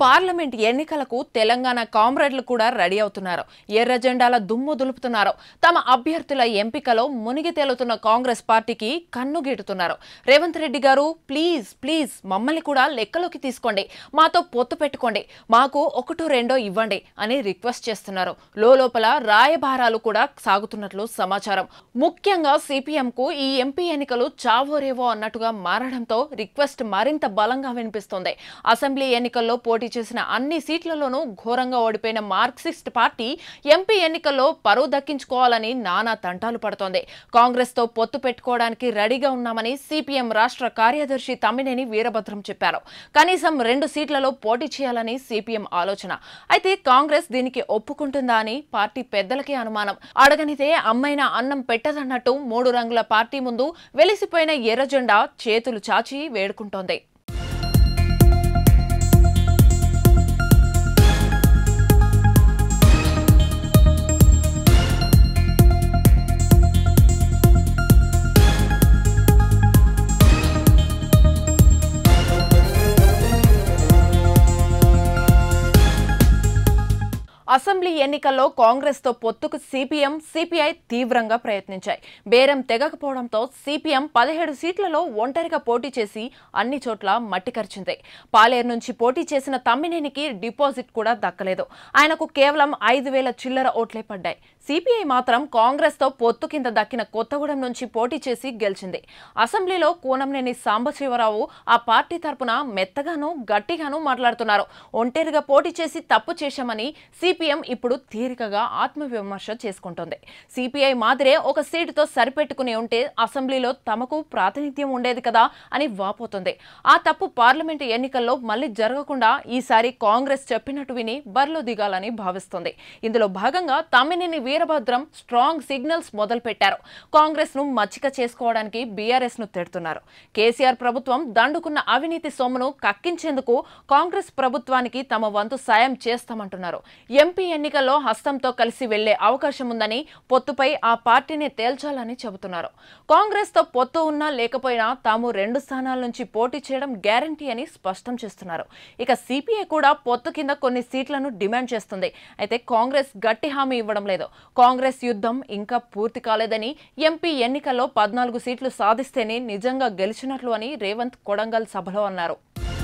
parliament ఎన్నికలకు తెలంగాణ కామ్రేడ్లు కూడా ready అవుతున్నారు ఎర్ర జెండాల దుమ్ము దులుపుతున్నారు తమ అభ్యర్థుల ఎంపికలో మునిగి తేలుతున్న కాంగ్రెస్ పార్టీకి కన్ను గీటుతున్నారు రేవంత్ రెడ్డి గారు ప్లీజ్ ప్లీజ్ మమ్మల్ని కూడా లెక్కలోకి తీసుకోండి మాతో పొత్తు పెట్టుకోండి మాకు ఒకటో రెండో ఇవ్వండి అని రిక్వెస్ట్ చేస్తున్నారు లోపల రాయబారాలు కూడా సాగుతున్నట్లు సమాచారం ముఖ్యంగా సిపిఎంకు ఈ ఎంపీ ఎన్నికలు చావోరేవో అన్నట్టుగా మారడంతో రిక్వెస్ట్ మరింత బలంగా వినిపిస్తోంది అసెంబ్లీ ఎన్నికల్లో పోటీ చేసిన అన్ని సీట్లలోనూ ఘోరంగా ఓడిపోయిన మార్క్సిస్ట్ పార్టీ ఎంపీ ఎన్నికల్లో పరువు దక్కించుకోవాలని నానా తంటాలు పడుతోంది కాంగ్రెస్ తో పొత్తు పెట్టుకోవడానికి రెడీగా ఉన్నామని సిపిఎం రాష్ట్ర కార్యదర్శి తమ్మినేని వీరభద్రం చెప్పారు కనీసం రెండు సీట్లలో పోటీ చేయాలని సిపిఎం ఆలోచన అయితే కాంగ్రెస్ దీనికి ఒప్పుకుంటుందా అని పార్టీ పెద్దలకే అనుమానం అడగనితే అమ్మైనా అన్నం పెట్టదన్నట్టు మూడు రంగుల పార్టీ ముందు వెలిసిపోయిన ఎర్ర జెండా చేతులు చాచి వేడుకుంటోంది అసెంబ్లీ ఎన్నికల్లో కాంగ్రెస్ తో పొత్తుకు సిపిఎం సిపిఐ తీవ్రంగా ప్రయత్నించాయి బేరం తెగకపోవడంతో సిపిఎం పదిహేడు సీట్లలో ఒంటరిగా పోటీ చేసి అన్ని చోట్ల మట్టి కరిచింది పాలేరు నుంచి పోటీ చేసిన తమ్మినేనికి డిపాజిట్ కూడా దక్కలేదు ఆయనకు కేవలం ఐదు వేల చిల్లర ఓట్లే పడ్డాయి సిపిఐ మాత్రం కాంగ్రెస్ తో పొత్తు కింద దక్కిన కొత్తగూడెం నుంచి పోటీ చేసి గెలిచింది అసెంబ్లీలో కూనంనేని సాంబశివరావు ఆ పార్టీ తరపున మెత్తగాను గట్టిగాను మాట్లాడుతున్నారు ఒంటరిగా పోటీ చేసి తప్పు చేశామని సిపిఎం ఇప్పుడు తీరికగా ఆత్మవిమర్శ చేసుకుంటోంది సిపిఐ మాదిరే ఒక సీటుతో సరిపెట్టుకుని ఉంటే అసెంబ్లీలో తమకు ప్రాతినిధ్యం ఉండేది కదా అని వాపోతుంది ఆ తప్పు పార్లమెంటు ఎన్నికల్లో మళ్లీ జరగకుండా ఈసారి కాంగ్రెస్ చెప్పినట్టు విని బరిలో దిగాలని భావిస్తోంది ఇందులో భాగంగా తమ్మినేని వీరభద్రం స్ట్రాంగ్ సిగ్నల్స్ మొదలుపెట్టారు కాంగ్రెస్ ను మచ్చిక చేసుకోవడానికి బీఆర్ఎస్ ను తిడుతున్నారు కేసీఆర్ ప్రభుత్వం దండుకున్న అవినీతి సొమ్మును కక్కించేందుకు కాంగ్రెస్ ప్రభుత్వానికి తమ వంతు సాయం చేస్తామంటున్నారు ఎంపీ ఎన్నికల్లో హస్తంతో కలిసి వెళ్లే అవకాశం ఉందని పొత్తుపై ఆ పార్టీని తేల్చాలని చెబుతున్నారు కాంగ్రెస్ తో పొత్తు ఉన్నా లేకపోయినా తాము రెండు స్థానాల నుంచి పోటీ చేయడం గ్యారంటీ అని స్పష్టం చేస్తున్నారు ఇక సిపిఐ కూడా పొత్తు కింద కొన్ని సీట్లను డిమాండ్ చేస్తుంది అయితే కాంగ్రెస్ గట్టి హామీ ఇవ్వడం లేదు కాంగ్రెస్ యుద్ధం ఇంకా పూర్తి కాలేదని ఎంపీ ఎన్నికల్లో పద్నాలుగు సీట్లు సాధిస్తేనే నిజంగా గెలిచినట్లు అని రేవంత్ కొడంగల్ సభలో అన్నారు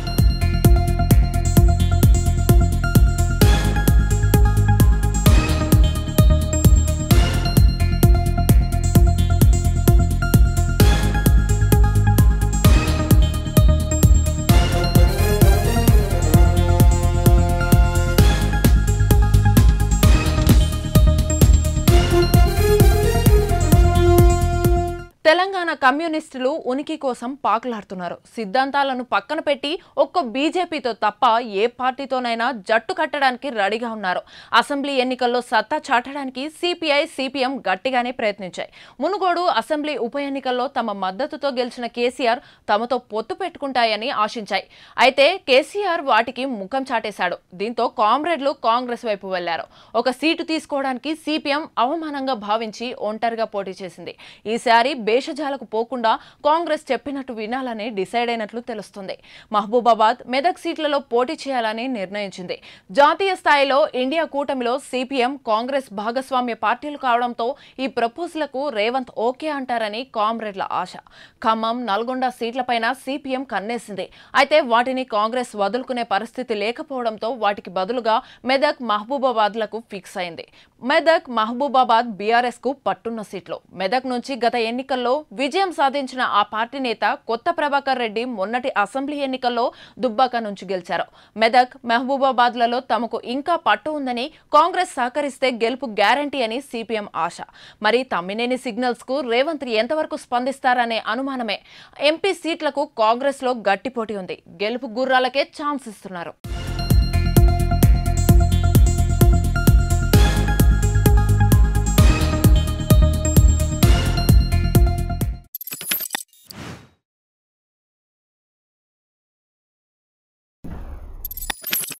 తెలంగాణ కమ్యూనిస్టులు ఉనికి కోసం పాకులాడుతున్నారు సిద్ధాంతాలను పక్కన పెట్టి ఒక్క బీజేపీతో తప్ప ఏ పార్టీతోనైనా జట్టు కట్టడానికి రెడీగా ఉన్నారు అసెంబ్లీ ఎన్నికల్లో సత్తా చాటడానికి సిపిఐ సిపిఎం గట్టిగానే ప్రయత్నించాయి మునుగోడు అసెంబ్లీ ఉప ఎన్నికల్లో తమ మద్దతుతో గెలిచిన కేసీఆర్ తమతో పొత్తు పెట్టుకుంటాయని ఆశించాయి అయితే కేసీఆర్ వాటికి ముఖం చాటేశాడు దీంతో కామ్రేడ్లు కాంగ్రెస్ వైపు వెళ్లారు ఒక సీటు తీసుకోవడానికి సిపిఎం అవమానంగా భావించి ఒంటరిగా పోటీ చేసింది ఈసారి భేషజాలకు పోకుండా కాంగ్రెస్ చెప్పినట్టు వినాలని డిసైడ్ అయినట్లు తెలుస్తుంది మహబూబాబాద్ మెదక్ సీట్లలో పోటీ చేయాలని నిర్ణయించింది జాతీయ స్థాయిలో ఇండియా కూటమిలో సిపిఎం కాంగ్రెస్ భాగస్వామ్య పార్టీలు కావడంతో ఈ ప్రపోజల్కు రేవంత్ ఓకే అంటారని కామ్రేడ్ల ఆశ ఖమ్మం నల్గొండ సీట్లపైన సిపిఎం కన్నేసింది అయితే వాటిని కాంగ్రెస్ వదులుకునే పరిస్థితి లేకపోవడంతో వాటికి బదులుగా మెదక్ మహబూబాబాద్లకు ఫిక్స్ అయింది మెదక్ మహబూబాబాద్ బీఆర్ఎస్ కు పట్టున్న సీట్లు మెదక్ నుంచి గత ఎన్నికల్లో విజయం సాధించిన ఆ పార్టీ నేత కొత్త ప్రభాకర్ రెడ్డి మొన్నటి అసెంబ్లీ ఎన్నికల్లో దుబ్బాక నుంచి గెలిచారు మెదక్ మహబూబాబాద్లలో తమకు ఇంకా పట్టు ఉందని కాంగ్రెస్ సహకరిస్తే గెలుపు గ్యారంటీ అని సిపిఎం ఆశ మరి తమ్మినేని సిగ్నల్స్ కు రేవంత్ ఎంతవరకు స్పందిస్తారనే అనుమానమే ఎంపీ సీట్లకు కాంగ్రెస్ లో గట్టి పోటీ ఉంది గెలుపు గుర్రాలకే ఛాన్స్ ఇస్తున్నారు